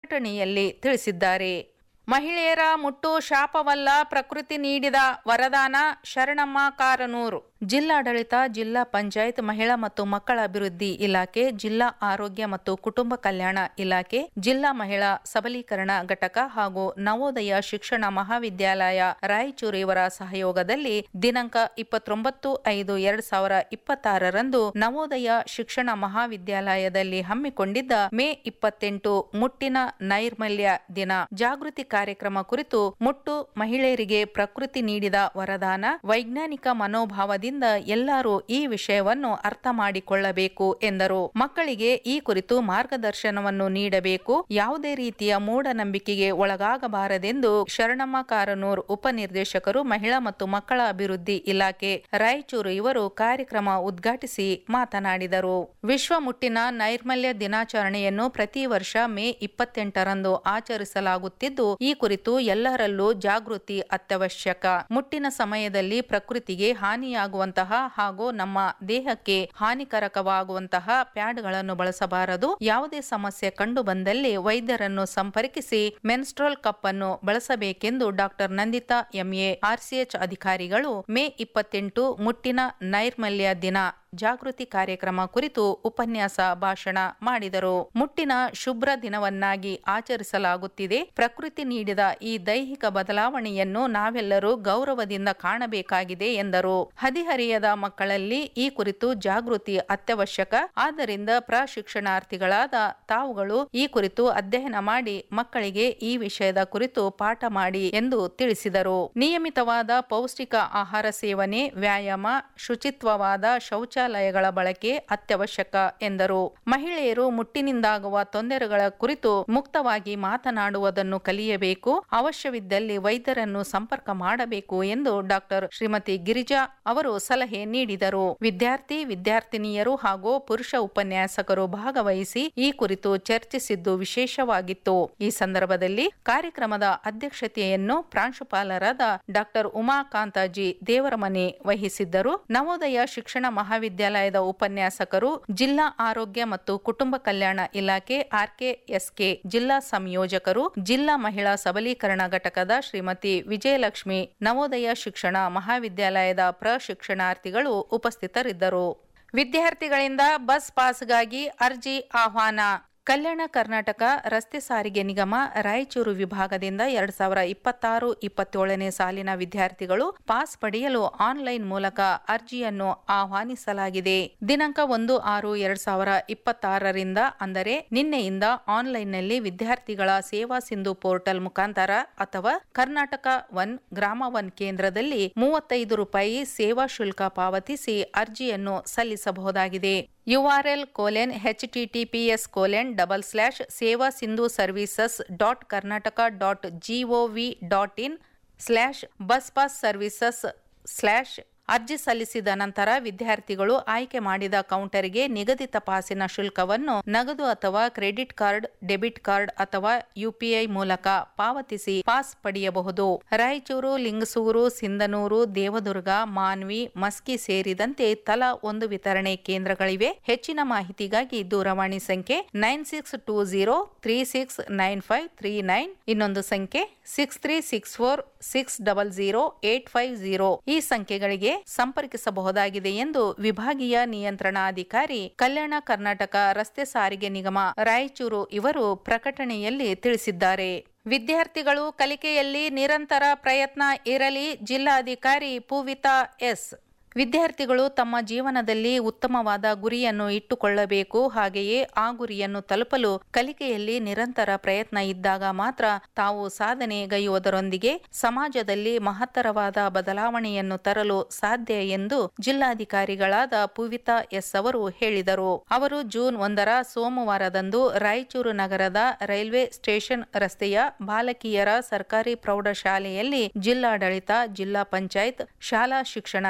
ಪ್ರಕಟಣೆಯಲ್ಲಿ ತಿಳಿಸಿದ್ದಾರೆ ಮಹಿಳೆಯರ ಮುಟ್ಟು ಶಾಪವಲ್ಲ ಪ್ರಕೃತಿ ನೀಡಿದ ವರದಾನ ಶರಣಮ್ಮ ಕಾರನೂರು ಜಿಲ್ಲಾಡಳಿತ ಜಿಲ್ಲಾ ಪಂಚಾಯತ್ ಮಹಿಳಾ ಮತ್ತು ಮಕ್ಕಳ ಅಭಿವೃದ್ಧಿ ಇಲಾಖೆ ಜಿಲ್ಲಾ ಆರೋಗ್ಯ ಮತ್ತು ಕುಟುಂಬ ಕಲ್ಯಾಣ ಇಲಾಖೆ ಜಿಲ್ಲಾ ಮಹಿಳಾ ಸಬಲೀಕರಣ ಘಟಕ ಹಾಗೂ ನವೋದಯ ಶಿಕ್ಷಣ ಮಹಾವಿದ್ಯಾಲಯ ರಾಯಚೂರು ಇವರ ಸಹಯೋಗದಲ್ಲಿ ದಿನಾಂಕ ಇಪ್ಪತ್ತೊಂಬತ್ತು ಐದು ಎರಡ್ ಸಾವಿರ ಇಪ್ಪತ್ತಾರರಂದು ನವೋದಯ ಶಿಕ್ಷಣ ಮಹಾವಿದ್ಯಾಲಯದಲ್ಲಿ ಹಮ್ಮಿಕೊಂಡಿದ್ದ ಮೇ ಇಪ್ಪತ್ತೆಂಟು ಮುಟ್ಟಿನ ನೈರ್ಮಲ್ಯ ದಿನ ಜಾಗೃತಿ ಕಾರ್ಯಕ್ರಮ ಕುರಿತು ಮುಟ್ಟು ಮಹಿಳೆಯರಿಗೆ ಪ್ರಕೃತಿ ನೀಡಿದ ವರದಾನ ವೈಜ್ಞಾನಿಕ ಮನೋಭಾವದಿಂದ ಎಲ್ಲರೂ ಈ ವಿಷಯವನ್ನು ಅರ್ಥ ಮಾಡಿಕೊಳ್ಳಬೇಕು ಎಂದರು ಮಕ್ಕಳಿಗೆ ಈ ಕುರಿತು ಮಾರ್ಗದರ್ಶನವನ್ನು ನೀಡಬೇಕು ಯಾವುದೇ ರೀತಿಯ ಮೂಢನಂಬಿಕೆಗೆ ಒಳಗಾಗಬಾರದೆಂದು ಶರಣಮ್ಮ ಕಾರನೂರ್ ಉಪನಿರ್ದೇಶಕರು ಮಹಿಳಾ ಮತ್ತು ಮಕ್ಕಳ ಅಭಿವೃದ್ಧಿ ಇಲಾಖೆ ರಾಯಚೂರು ಇವರು ಕಾರ್ಯಕ್ರಮ ಉದ್ಘಾಟಿಸಿ ಮಾತನಾಡಿದರು ವಿಶ್ವ ಮುಟ್ಟಿನ ನೈರ್ಮಲ್ಯ ದಿನಾಚರಣೆಯನ್ನು ಪ್ರತಿ ವರ್ಷ ಮೇ ಇಪ್ಪತ್ತೆಂಟರಂದು ಆಚರಿಸಲಾಗುತ್ತಿದ್ದು ಈ ಕುರಿತು ಎಲ್ಲರಲ್ಲೂ ಜಾಗೃತಿ ಅತ್ಯವಶ್ಯಕ ಮುಟ್ಟಿನ ಸಮಯದಲ್ಲಿ ಪ್ರಕೃತಿಗೆ ಹಾನಿಯಾಗುವಂತಹ ಹಾಗೂ ನಮ್ಮ ದೇಹಕ್ಕೆ ಹಾನಿಕರಕವಾಗುವಂತಹ ಪ್ಯಾಡ್ಗಳನ್ನು ಬಳಸಬಾರದು ಯಾವುದೇ ಸಮಸ್ಯೆ ಕಂಡು ಬಂದಲ್ಲಿ ವೈದ್ಯರನ್ನು ಸಂಪರ್ಕಿಸಿ ಮೆನ್ಸ್ಟ್ರೋಲ್ ಕಪ್ ಅನ್ನು ಬಳಸಬೇಕೆಂದು ಡಾಕ್ಟರ್ ನಂದಿತಾ ಎಂಎ ಆರ್ಸಿಎಚ್ ಅಧಿಕಾರಿಗಳು ಮೇ ಇಪ್ಪತ್ತೆಂಟು ಮುಟ್ಟಿನ ನೈರ್ಮಲ್ಯ ದಿನ ಜಾಗೃತಿ ಕಾರ್ಯಕ್ರಮ ಕುರಿತು ಉಪನ್ಯಾಸ ಭಾಷಣ ಮಾಡಿದರು ಮುಟ್ಟಿನ ಶುಭ್ರ ದಿನವನ್ನಾಗಿ ಆಚರಿಸಲಾಗುತ್ತಿದೆ ಪ್ರಕೃತಿ ನೀಡಿದ ಈ ದೈಹಿಕ ಬದಲಾವಣೆಯನ್ನು ನಾವೆಲ್ಲರೂ ಗೌರವದಿಂದ ಕಾಣಬೇಕಾಗಿದೆ ಎಂದರು ಹದಿಹರಿಯದ ಮಕ್ಕಳಲ್ಲಿ ಈ ಕುರಿತು ಜಾಗೃತಿ ಅತ್ಯವಶ್ಯಕ ಆದ್ದರಿಂದ ಪ್ರಶಿಕ್ಷಣಾರ್ಥಿಗಳಾದ ತಾವುಗಳು ಈ ಕುರಿತು ಅಧ್ಯಯನ ಮಾಡಿ ಮಕ್ಕಳಿಗೆ ಈ ವಿಷಯದ ಕುರಿತು ಪಾಠ ಮಾಡಿ ಎಂದು ತಿಳಿಸಿದರು ನಿಯಮಿತವಾದ ಪೌಷ್ಟಿಕ ಆಹಾರ ಸೇವನೆ ವ್ಯಾಯಾಮ ಶುಚಿತ್ವವಾದ ಶೌಚಾಲಯಗಳ ಬಳಕೆ ಅತ್ಯವಶ್ಯಕ ಎಂದರು ಮಹಿಳೆಯರು ಮುಟ್ಟಿನಿಂದಾಗುವ ತೊಂದರೆಗಳ ಕುರಿತು ಮುಕ್ತವಾಗಿ ಮಾತನಾಡುವುದನ್ನು ಕಲಿಯಬೇಕು ಅವಶ್ಯವಿದ್ದಲ್ಲಿ ವೈದ್ಯರನ್ನು ಸಂಪರ್ಕ ಮಾಡಬೇಕು ಎಂದು ಡಾಕ್ಟರ್ ಶ್ರೀಮತಿ ಗಿರಿಜಾ ಅವರು ಸಲಹೆ ನೀಡಿದರು ವಿದ್ಯಾರ್ಥಿ ವಿದ್ಯಾರ್ಥಿನಿಯರು ಹಾಗೂ ಪುರುಷ ಉಪನ್ಯಾಸಕರು ಭಾಗವಹಿಸಿ ಈ ಕುರಿತು ಚರ್ಚಿಸಿದ್ದು ವಿಶೇಷವಾಗಿತ್ತು ಈ ಸಂದರ್ಭದಲ್ಲಿ ಕಾರ್ಯಕ್ರಮದ ಅಧ್ಯಕ್ಷತೆಯನ್ನು ಪ್ರಾಂಶುಪಾಲರಾದ ಡಾಕ್ಟರ್ ಉಮಾಕಾಂತಾಜಿ ದೇವರಮನೆ ವಹಿಸಿದ್ದರು ನವೋದಯ ಶಿಕ್ಷಣ ಮಹಾವಿದ್ಯಾಲಯದ ಉಪನ್ಯಾಸಕರು ಜಿಲ್ಲಾ ಆರೋಗ್ಯ ಮತ್ತು ಕುಟುಂಬ ಕಲ್ಯಾಣ ಇಲಾಖೆ ಆರ್ಕೆಎಸ್ಕೆ ಜಿಲ್ಲಾ ಸಂಯೋಜಕರು ಜಿಲ್ಲಾ ಮಹಿಳಾ ಸಬಲೀಕರಣ ಘಟಕದ ಶ್ರೀಮತಿ ವಿಜಯಲಕ್ಷ್ಮಿ ನವೋದಯ ಶಿಕ್ಷಣ ಮಹಾವಿದ್ಯಾಲಯದ ಪ್ರಶಿಕ್ಷಣಾರ್ಥಿಗಳು ಉಪಸ್ಥಿತರಿದ್ದರು ವಿದ್ಯಾರ್ಥಿಗಳಿಂದ ಬಸ್ ಪಾಸ್ಗಾಗಿ ಅರ್ಜಿ ಆಹ್ವಾನ ಕಲ್ಯಾಣ ಕರ್ನಾಟಕ ರಸ್ತೆ ಸಾರಿಗೆ ನಿಗಮ ರಾಯಚೂರು ವಿಭಾಗದಿಂದ ಎರಡ್ ಸಾವಿರ ಇಪ್ಪತ್ತಾರು ಇಪ್ಪತ್ತೇಳನೇ ಸಾಲಿನ ವಿದ್ಯಾರ್ಥಿಗಳು ಪಾಸ್ ಪಡೆಯಲು ಆನ್ಲೈನ್ ಮೂಲಕ ಅರ್ಜಿಯನ್ನು ಆಹ್ವಾನಿಸಲಾಗಿದೆ ದಿನಾಂಕ ಒಂದು ಆರು ಎರಡ್ ಸಾವಿರ ಇಪ್ಪತ್ತಾರರಿಂದ ಅಂದರೆ ನಿನ್ನೆಯಿಂದ ಆನ್ಲೈನ್ನಲ್ಲಿ ವಿದ್ಯಾರ್ಥಿಗಳ ಸೇವಾ ಸಿಂಧು ಪೋರ್ಟಲ್ ಮುಖಾಂತರ ಅಥವಾ ಕರ್ನಾಟಕ ಒನ್ ಗ್ರಾಮ ಒನ್ ಕೇಂದ್ರದಲ್ಲಿ ಮೂವತ್ತೈದು ರೂಪಾಯಿ ಸೇವಾ ಶುಲ್ಕ ಪಾವತಿಸಿ ಅರ್ಜಿಯನ್ನು ಸಲ್ಲಿಸಬಹುದಾಗಿದೆ U R L colon H T T P S colon double slash Seva Sindhu services dot Karnataka dot G O V dot in slash bus pass services slash ಅರ್ಜಿ ಸಲ್ಲಿಸಿದ ನಂತರ ವಿದ್ಯಾರ್ಥಿಗಳು ಆಯ್ಕೆ ಮಾಡಿದ ಕೌಂಟರ್ಗೆ ನಿಗದಿತ ಪಾಸಿನ ಶುಲ್ಕವನ್ನು ನಗದು ಅಥವಾ ಕ್ರೆಡಿಟ್ ಕಾರ್ಡ್ ಡೆಬಿಟ್ ಕಾರ್ಡ್ ಅಥವಾ ಯುಪಿಐ ಮೂಲಕ ಪಾವತಿಸಿ ಪಾಸ್ ಪಡೆಯಬಹುದು ರಾಯಚೂರು ಲಿಂಗಸೂರು ಸಿಂಧನೂರು ದೇವದುರ್ಗ ಮಾನ್ವಿ ಮಸ್ಕಿ ಸೇರಿದಂತೆ ತಲಾ ಒಂದು ವಿತರಣೆ ಕೇಂದ್ರಗಳಿವೆ ಹೆಚ್ಚಿನ ಮಾಹಿತಿಗಾಗಿ ದೂರವಾಣಿ ಸಂಖ್ಯೆ nine six two zero three six nine five three nine ಇನ್ನೊಂದು ಸಂಖ್ಯೆ six three six four six double zero eight five zero ಈ ಸಂಖ್ಯೆಗಳಿಗೆ ಸಂಪರ್ಕಿಸಬಹುದಾಗಿದೆ ಎಂದು ವಿಭಾಗೀಯ ನಿಯಂತ್ರಣಾಧಿಕಾರಿ ಕಲ್ಯಾಣ ಕರ್ನಾಟಕ ರಸ್ತೆ ಸಾರಿಗೆ ನಿಗಮ ರಾಯಚೂರು ಇವರು ಪ್ರಕಟಣೆಯಲ್ಲಿ ತಿಳಿಸಿದ್ದಾರೆ ವಿದ್ಯಾರ್ಥಿಗಳು ಕಲಿಕೆಯಲ್ಲಿ ನಿರಂತರ ಪ್ರಯತ್ನ ಇರಲಿ ಜಿಲ್ಲಾಧಿಕಾರಿ ಪೂವಿತಾ ಎಸ್ ವಿದ್ಯಾರ್ಥಿಗಳು ತಮ್ಮ ಜೀವನದಲ್ಲಿ ಉತ್ತಮವಾದ ಗುರಿಯನ್ನು ಇಟ್ಟುಕೊಳ್ಳಬೇಕು ಹಾಗೆಯೇ ಆ ಗುರಿಯನ್ನು ತಲುಪಲು ಕಲಿಕೆಯಲ್ಲಿ ನಿರಂತರ ಪ್ರಯತ್ನ ಇದ್ದಾಗ ಮಾತ್ರ ತಾವು ಸಾಧನೆಗೈಯುವುದರೊಂದಿಗೆ ಸಮಾಜದಲ್ಲಿ ಮಹತ್ತರವಾದ ಬದಲಾವಣೆಯನ್ನು ತರಲು ಸಾಧ್ಯ ಎಂದು ಜಿಲ್ಲಾಧಿಕಾರಿಗಳಾದ ಪೂವಿತಾ ಎಸ್ ಅವರು ಹೇಳಿದರು ಅವರು ಜೂನ್ ಒಂದರ ಸೋಮವಾರದಂದು ರಾಯಚೂರು ನಗರದ ರೈಲ್ವೆ ಸ್ಟೇಷನ್ ರಸ್ತೆಯ ಬಾಲಕಿಯರ ಸರ್ಕಾರಿ ಪ್ರೌಢಶಾಲೆಯಲ್ಲಿ ಜಿಲ್ಲಾಡಳಿತ ಜಿಲ್ಲಾ ಪಂಚಾಯತ್ ಶಾಲಾ ಶಿಕ್ಷಣ ಇಲಾಖೆ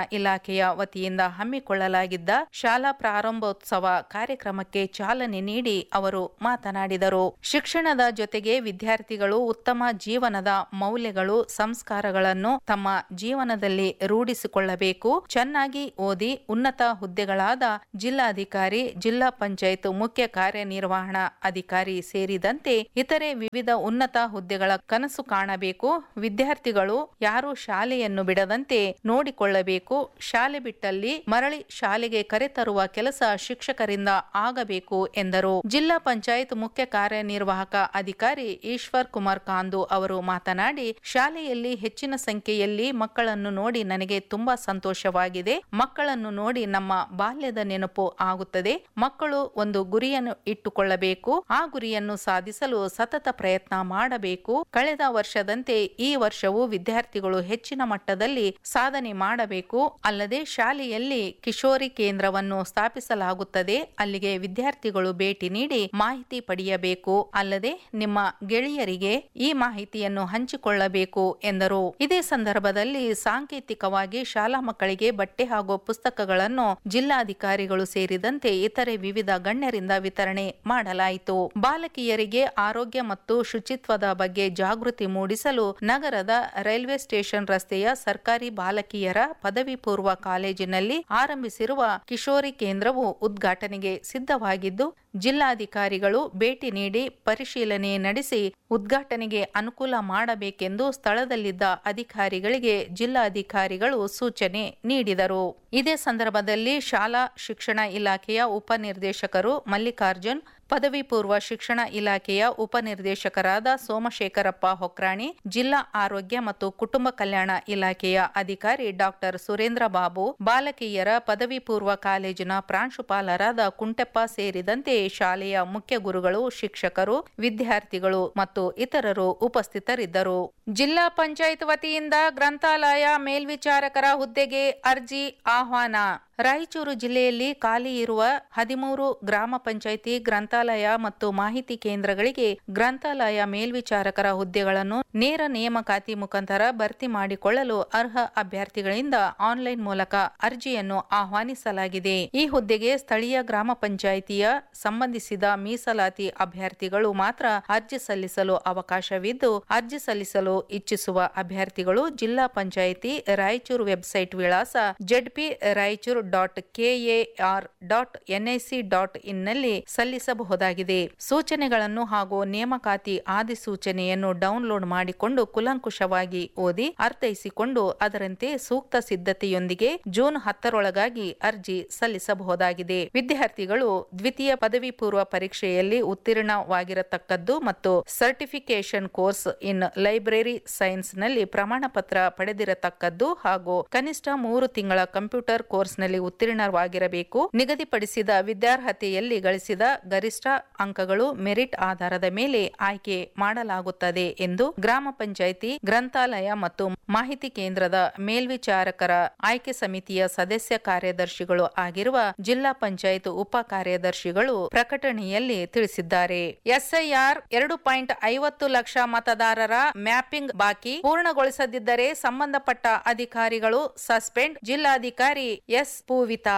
ಇಲಾಖೆಯ ವತಿಯಿಂದ ಹಮ್ಮಿಕೊಳ್ಳಲಾಗಿದ್ದ ಶಾಲಾ ಪ್ರಾರಂಭೋತ್ಸವ ಕಾರ್ಯಕ್ರಮಕ್ಕೆ ಚಾಲನೆ ನೀಡಿ ಅವರು ಮಾತನಾಡಿದರು ಶಿಕ್ಷಣದ ಜೊತೆಗೆ ವಿದ್ಯಾರ್ಥಿಗಳು ಉತ್ತಮ ಜೀವನದ ಮೌಲ್ಯಗಳು ಸಂಸ್ಕಾರಗಳನ್ನು ತಮ್ಮ ಜೀವನದಲ್ಲಿ ರೂಢಿಸಿಕೊಳ್ಳಬೇಕು ಚೆನ್ನಾಗಿ ಓದಿ ಉನ್ನತ ಹುದ್ದೆಗಳಾದ ಜಿಲ್ಲಾಧಿಕಾರಿ ಜಿಲ್ಲಾ ಪಂಚಾಯತ್ ಮುಖ್ಯ ಕಾರ್ಯನಿರ್ವಹಣಾ ಅಧಿಕಾರಿ ಸೇರಿದಂತೆ ಇತರೆ ವಿವಿಧ ಉನ್ನತ ಹುದ್ದೆಗಳ ಕನಸು ಕಾಣಬೇಕು ವಿದ್ಯಾರ್ಥಿಗಳು ಯಾರು ಶಾಲೆಯನ್ನು ಬಿಡದಂತೆ ನೋಡಿಕೊಳ್ಳಬೇಕು ಶಾಲೆ ಬಿಟ್ಟಲ್ಲಿ ಮರಳಿ ಶಾಲೆಗೆ ಕರೆತರುವ ಕೆಲಸ ಶಿಕ್ಷಕರಿಂದ ಆಗಬೇಕು ಎಂದರು ಜಿಲ್ಲಾ ಪಂಚಾಯತ್ ಮುಖ್ಯ ಕಾರ್ಯನಿರ್ವಾಹಕ ಅಧಿಕಾರಿ ಈಶ್ವರ್ ಕುಮಾರ್ ಕಾಂದು ಅವರು ಮಾತನಾಡಿ ಶಾಲೆಯಲ್ಲಿ ಹೆಚ್ಚಿನ ಸಂಖ್ಯೆಯಲ್ಲಿ ಮಕ್ಕಳನ್ನು ನೋಡಿ ನನಗೆ ತುಂಬಾ ಸಂತೋಷವಾಗಿದೆ ಮಕ್ಕಳನ್ನು ನೋಡಿ ನಮ್ಮ ಬಾಲ್ಯದ ನೆನಪು ಆಗುತ್ತದೆ ಮಕ್ಕಳು ಒಂದು ಗುರಿಯನ್ನು ಇಟ್ಟುಕೊಳ್ಳಬೇಕು ಆ ಗುರಿಯನ್ನು ಸಾಧಿಸಲು ಸತತ ಪ್ರಯತ್ನ ಮಾಡಬೇಕು ಕಳೆದ ವರ್ಷದಂತೆ ಈ ವರ್ಷವೂ ವಿದ್ಯಾರ್ಥಿಗಳು ಹೆಚ್ಚಿನ ಮಟ್ಟದಲ್ಲಿ ಸಾಧನೆ ಮಾಡಬೇಕು ಅಲ್ಲದೆ ಶಾಲೆಯಲ್ಲಿ ಕಿಶೋರಿ ಕೇಂದ್ರವನ್ನು ಸ್ಥಾಪಿಸಲಾಗುತ್ತದೆ ಅಲ್ಲಿಗೆ ವಿದ್ಯಾರ್ಥಿಗಳು ಭೇಟಿ ನೀಡಿ ಮಾಹಿತಿ ಪಡೆಯಬೇಕು ಅಲ್ಲದೆ ನಿಮ್ಮ ಗೆಳೆಯರಿಗೆ ಈ ಮಾಹಿತಿಯನ್ನು ಹಂಚಿಕೊಳ್ಳಬೇಕು ಎಂದರು ಇದೇ ಸಂದರ್ಭದಲ್ಲಿ ಸಾಂಕೇತಿಕವಾಗಿ ಶಾಲಾ ಮಕ್ಕಳಿಗೆ ಬಟ್ಟೆ ಹಾಗೂ ಪುಸ್ತಕಗಳನ್ನು ಜಿಲ್ಲಾಧಿಕಾರಿಗಳು ಸೇರಿದಂತೆ ಇತರೆ ವಿವಿಧ ಗಣ್ಯರಿಂದ ವಿತರಣೆ ಮಾಡಲಾಯಿತು ಬಾಲಕಿಯರಿಗೆ ಆರೋಗ್ಯ ಮತ್ತು ಶುಚಿತ್ವದ ಬಗ್ಗೆ ಜಾಗೃತಿ ಮೂಡಿಸಲು ನಗರದ ರೈಲ್ವೆ ಸ್ಟೇಷನ್ ರಸ್ತೆಯ ಸರ್ಕಾರಿ ಬಾಲಕಿಯರ ಪದವಿ ಪೂರ್ವ ಕಾಲೇಜಿನಲ್ಲಿ ಆರಂಭಿಸಿರುವ ಕಿಶೋರಿ ಕೇಂದ್ರವು ಉದ್ಘಾಟನೆಗೆ ಸಿದ್ಧವಾಗಿದ್ದು ಜಿಲ್ಲಾಧಿಕಾರಿಗಳು ಭೇಟಿ ನೀಡಿ ಪರಿಶೀಲನೆ ನಡೆಸಿ ಉದ್ಘಾಟನೆಗೆ ಅನುಕೂಲ ಮಾಡಬೇಕೆಂದು ಸ್ಥಳದಲ್ಲಿದ್ದ ಅಧಿಕಾರಿಗಳಿಗೆ ಜಿಲ್ಲಾಧಿಕಾರಿಗಳು ಸೂಚನೆ ನೀಡಿದರು ಇದೇ ಸಂದರ್ಭದಲ್ಲಿ ಶಾಲಾ ಶಿಕ್ಷಣ ಇಲಾಖೆಯ ಉಪನಿರ್ದೇಶಕರು ಮಲ್ಲಿಕಾರ್ಜುನ್ ಪದವಿ ಪೂರ್ವ ಶಿಕ್ಷಣ ಇಲಾಖೆಯ ಉಪನಿರ್ದೇಶಕರಾದ ಸೋಮಶೇಖರಪ್ಪ ಹೊಕ್ರಾಣಿ ಜಿಲ್ಲಾ ಆರೋಗ್ಯ ಮತ್ತು ಕುಟುಂಬ ಕಲ್ಯಾಣ ಇಲಾಖೆಯ ಅಧಿಕಾರಿ ಡಾಕ್ಟರ್ ಸುರೇಂದ್ರ ಬಾಬು ಬಾಲಕಿಯರ ಪದವಿ ಪೂರ್ವ ಕಾಲೇಜಿನ ಪ್ರಾಂಶುಪಾಲರಾದ ಕುಂಟೆಪ್ಪ ಸೇರಿದಂತೆ ಶಾಲೆಯ ಮುಖ್ಯ ಗುರುಗಳು ಶಿಕ್ಷಕರು ವಿದ್ಯಾರ್ಥಿಗಳು ಮತ್ತು ಇತರರು ಉಪಸ್ಥಿತರಿದ್ದರು ಜಿಲ್ಲಾ ಪಂಚಾಯತ್ ವತಿಯಿಂದ ಗ್ರಂಥಾಲಯ ಮೇಲ್ವಿಚಾರಕರ ಹುದ್ದೆಗೆ ಅರ್ಜಿ ಆಹ್ವಾನ ರಾಯಚೂರು ಜಿಲ್ಲೆಯಲ್ಲಿ ಖಾಲಿ ಇರುವ ಹದಿಮೂರು ಗ್ರಾಮ ಪಂಚಾಯಿತಿ ಗ್ರಂಥಾಲಯ ಮತ್ತು ಮಾಹಿತಿ ಕೇಂದ್ರಗಳಿಗೆ ಗ್ರಂಥಾಲಯ ಮೇಲ್ವಿಚಾರಕರ ಹುದ್ದೆಗಳನ್ನು ನೇರ ನೇಮಕಾತಿ ಮುಖಾಂತರ ಭರ್ತಿ ಮಾಡಿಕೊಳ್ಳಲು ಅರ್ಹ ಅಭ್ಯರ್ಥಿಗಳಿಂದ ಆನ್ಲೈನ್ ಮೂಲಕ ಅರ್ಜಿಯನ್ನು ಆಹ್ವಾನಿಸಲಾಗಿದೆ ಈ ಹುದ್ದೆಗೆ ಸ್ಥಳೀಯ ಗ್ರಾಮ ಪಂಚಾಯಿತಿಯ ಸಂಬಂಧಿಸಿದ ಮೀಸಲಾತಿ ಅಭ್ಯರ್ಥಿಗಳು ಮಾತ್ರ ಅರ್ಜಿ ಸಲ್ಲಿಸಲು ಅವಕಾಶವಿದ್ದು ಅರ್ಜಿ ಸಲ್ಲಿಸಲು ಇಚ್ಛಿಸುವ ಅಭ್ಯರ್ಥಿಗಳು ಜಿಲ್ಲಾ ಪಂಚಾಯಿತಿ ರಾಯಚೂರು ವೆಬ್ಸೈಟ್ ವಿಳಾಸ Z P Raichur dot K A R dot N I C dot ಇನ್ನಲ್ಲಿ ಸಲ್ಲಿಸಬಹುದಾಗಿದೆ ಸೂಚನೆಗಳನ್ನು ಹಾಗೂ ನೇಮಕಾತಿ ಆದಿಸೂಚನೆಯನ್ನು ಡೌನ್ಲೋಡ್ ಮಾಡಿಕೊಂಡು ಕುಲಂಕುಷವಾಗಿ ಓದಿ ಅರ್ಥೈಸಿಕೊಂಡು ಅದರಂತೆ ಸೂಕ್ತ ಸಿದ್ಧತೆಯೊಂದಿಗೆ ಜೂನ್ ಹತ್ತರೊಳಗಾಗಿ ಅರ್ಜಿ ಸಲ್ಲಿಸಬಹುದಾಗಿದೆ ವಿದ್ಯಾರ್ಥಿಗಳು ದ್ವಿತೀಯ ಪದವಿ ಪೂರ್ವ ಪರೀಕ್ಷೆಯಲ್ಲಿ ಉತ್ತೀರ್ಣವಾಗಿರತಕ್ಕದ್ದು ಮತ್ತು certification course in library science ನಲ್ಲಿ ಪ್ರಮಾಣ ಪತ್ರ ಪಡೆದಿರತಕ್ಕದ್ದು ಹಾಗೂ ಕನಿಷ್ಠ ಮೂರು ತಿಂಗಳ ಕಂಪ್ಯೂಟರ್ ಕೋರ್ಸ್ನಲ್ಲಿ ಉತ್ತೀರ್ಣವಾಗಿರಬೇಕು ನಿಗದಿಪಡಿಸಿದ ವಿದ್ಯಾರ್ಹತೆಯಲ್ಲಿ ಗಳಿಸಿದ ಗರಿಷ್ಠ ಅಂಕಗಳು ಮೆರಿಟ್ ಆಧಾರದ ಮೇಲೆ ಆಯ್ಕೆ ಮಾಡಲಾಗುತ್ತದೆ ಎಂದು ಗ್ರಾಮ ಪಂಚಾಯಿತಿ ಗ್ರಂಥಾಲಯ ಮತ್ತು ಮಾಹಿತಿ ಕೇಂದ್ರದ ಮೇಲ್ವಿಚಾರಕರ ಆಯ್ಕೆ ಸಮಿತಿಯ ಸದಸ್ಯ ಕಾರ್ಯದರ್ಶಿಗಳು ಆಗಿರುವ ಜಿಲ್ಲಾ ಪಂಚಾಯತ್ ಉಪ ಕಾರ್ಯದರ್ಶಿಗಳು ಪ್ರಕಟಣೆಯಲ್ಲಿ ತಿಳಿಸಿದ್ದಾರೆ ಎಸ್ಐಆರ್ ಎರಡು ಪಾಯಿಂಟ್ ಐವತ್ತು ಲಕ್ಷ ಮತದಾರರ ಮ್ಯಾಪಿಂಗ್ ಬಾಕಿ ಪೂರ್ಣಗೊಳಿಸದಿದ್ದರೆ ಸಂಬಂಧಪಟ್ಟ ಅಧಿಕಾರಿಗಳು ಸಸ್ಪೆಂಡ್ ಜಿಲ್ಲಾಧಿಕಾರಿ ಎಸ್ ಪೂವಿತಾ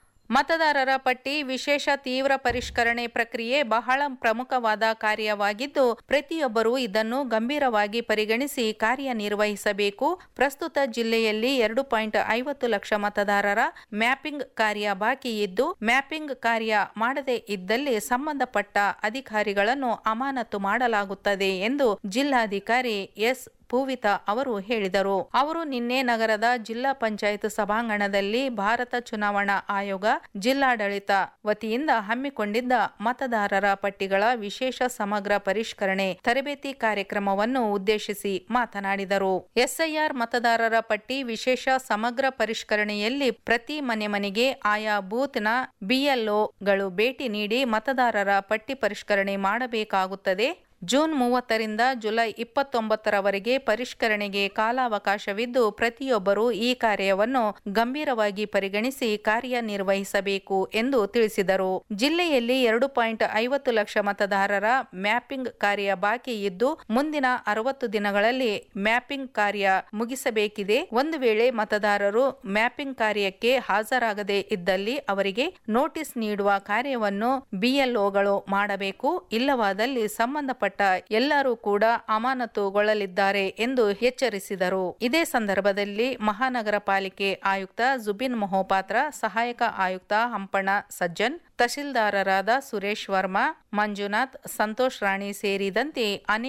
ಮತದಾರರ ಪಟ್ಟಿ ವಿಶೇಷ ತೀವ್ರ ಪರಿಷ್ಕರಣೆ ಪ್ರಕ್ರಿಯೆ ಬಹಳ ಪ್ರಮುಖವಾದ ಕಾರ್ಯವಾಗಿದ್ದು ಪ್ರತಿಯೊಬ್ಬರೂ ಇದನ್ನು ಗಂಭೀರವಾಗಿ ಪರಿಗಣಿಸಿ ಕಾರ್ಯನಿರ್ವಹಿಸಬೇಕು ಪ್ರಸ್ತುತ ಜಿಲ್ಲೆಯಲ್ಲಿ ಎರಡು ಪಾಯಿಂಟ್ ಐವತ್ತು ಲಕ್ಷ ಮತದಾರರ ಮ್ಯಾಪಿಂಗ್ ಕಾರ್ಯ ಬಾಕಿ ಇದ್ದು ಮ್ಯಾಪಿಂಗ್ ಕಾರ್ಯ ಮಾಡದೇ ಇದ್ದಲ್ಲಿ ಸಂಬಂಧಪಟ್ಟ ಅಧಿಕಾರಿಗಳನ್ನು ಅಮಾನತು ಮಾಡಲಾಗುತ್ತದೆ ಎಂದು ಜಿಲ್ಲಾಧಿಕಾರಿ ಎಸ್ ಪೂವಿತಾ ಅವರು ಹೇಳಿದರು ಅವರು ನಿನ್ನೆ ನಗರದ ಜಿಲ್ಲಾ ಪಂಚಾಯತ್ ಸಭಾಂಗಣದಲ್ಲಿ ಭಾರತ ಚುನಾವಣಾ ಆಯೋಗ ಜಿಲ್ಲಾಡಳಿತ ವತಿಯಿಂದ ಹಮ್ಮಿಕೊಂಡಿದ್ದ ಮತದಾರರ ಪಟ್ಟಿಗಳ ವಿಶೇಷ ಸಮಗ್ರ ಪರಿಷ್ಕರಣೆ ತರಬೇತಿ ಕಾರ್ಯಕ್ರಮವನ್ನು ಉದ್ದೇಶಿಸಿ ಮಾತನಾಡಿದರು ಎಸ್ಐಆರ್ ಮತದಾರರ ಪಟ್ಟಿ ವಿಶೇಷ ಸಮಗ್ರ ಪರಿಷ್ಕರಣೆಯಲ್ಲಿ ಪ್ರತಿ ಮನೆ ಮನೆಗೆ ಆಯಾ ಬೂತ್ನ ಬಿಎಲ್ಒಗಳು ಭೇಟಿ ನೀಡಿ ಮತದಾರರ ಪಟ್ಟಿ ಪರಿಷ್ಕರಣೆ ಮಾಡಬೇಕಾಗುತ್ತದೆ ಜೂನ್ ಮೂವತ್ತರಿಂದ ಜುಲೈ ಇಪ್ಪತ್ತೊಂಬತ್ತರವರೆಗೆ ಪರಿಷ್ಕರಣೆಗೆ ಕಾಲಾವಕಾಶವಿದ್ದು ಪ್ರತಿಯೊಬ್ಬರೂ ಈ ಕಾರ್ಯವನ್ನು ಗಂಭೀರವಾಗಿ ಪರಿಗಣಿಸಿ ಕಾರ್ಯನಿರ್ವಹಿಸಬೇಕು ಎಂದು ತಿಳಿಸಿದರು ಜಿಲ್ಲೆಯಲ್ಲಿ ಎರಡು ಪಾಯಿಂಟ್ ಐವತ್ತು ಲಕ್ಷ ಮತದಾರರ ಮ್ಯಾಪಿಂಗ್ ಕಾರ್ಯ ಬಾಕಿ ಇದ್ದು ಮುಂದಿನ ಅರವತ್ತು ದಿನಗಳಲ್ಲಿ ಮ್ಯಾಪಿಂಗ್ ಕಾರ್ಯ ಮುಗಿಸಬೇಕಿದೆ ಒಂದು ವೇಳೆ ಮತದಾರರು ಮ್ಯಾಪಿಂಗ್ ಕಾರ್ಯಕ್ಕೆ ಹಾಜರಾಗದೇ ಇದ್ದಲ್ಲಿ ಅವರಿಗೆ ನೋಟಿಸ್ ನೀಡುವ ಕಾರ್ಯವನ್ನು ಬಿಎಲ್ಒಗಳು ಮಾಡಬೇಕು ಇಲ್ಲವಾದಲ್ಲಿ ಸಂಬಂಧಪಟ್ಟ ಎಲ್ಲರೂ ಕೂಡ ಅಮಾನತುಗೊಳ್ಳಲಿದ್ದಾರೆ ಎಂದು ಎಚ್ಚರಿಸಿದರು ಇದೇ ಸಂದರ್ಭದಲ್ಲಿ ಮಹಾನಗರ ಪಾಲಿಕೆ ಆಯುಕ್ತ ಜುಬಿನ್ ಮೊಹೋಪಾತ್ರ ಸಹಾಯಕ ಆಯುಕ್ತ ಹಂಪಣ ಸಜ್ಜನ್ ತಹಶೀಲ್ದಾರರಾದ ಸುರೇಶ್ ವರ್ಮಾ ಮಂಜುನಾಥ್ ಸಂತೋಷ್ ರಾಣಿ ಸೇರಿದಂತೆ ಅನೇಕ